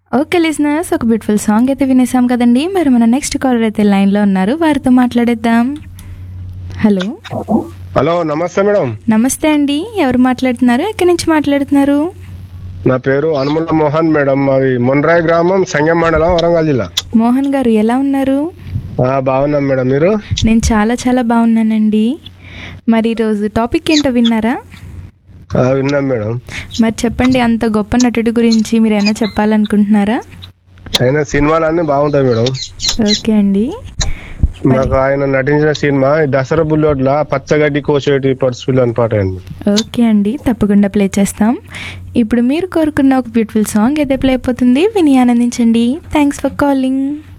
okay listeners ఒక beautiful song అయితే వినేసాం కదండి మరి మన నెక్స్ట్ కాలర్ అయితే లైన్లో ఉన్నారు వారితో మాట్లాడేద్దాం హలో హలో నమస్తే మేడం నమస్తే అండి ఎవరు మాట్లాడుతున్నారు ఎక్కడి నుంచి మాట్లాడుతున్నారు నా పేరు అనుముల మోహన్ మేడం మాది మొన్రాయ్ గ్రామం సంగం మండలం వరంగల్ జిల్లా మోహన్ గారు ఎలా ఉన్నారు ఆ, బాగున్నాం మేడం మీరు నేను చాలా చాలా బాగున్నానండి మరి ఈరోజు టాపిక్ ఏంటో విన్నారా ఆ, విన్నాం మేడం మరి చెప్పండి అంత గొప్ప నటుడి గురించి మీరు ఏమైనా చెప్పాలనుకుంటున్నారా ఆయన సినిమాలన్నీ బాగుంటాయి మేడం ఓకే అండి నాకు ఆయన నటించిన సినిమా ఈ దసరా బుల్లోట్ల పచ్చగడ్డి కోసేటి పర్సులు అని పాట అండి ఓకే అండి తప్పకుండా ప్లే చేస్తాం ఇప్పుడు మీరు కోరుకున్న ఒక బ్యూటిఫుల్ సాంగ్ అయితే ప్లే అయిపోతుంది విని ఆనందించండి థ్యాంక్స్ ఫర్ కాలింగ్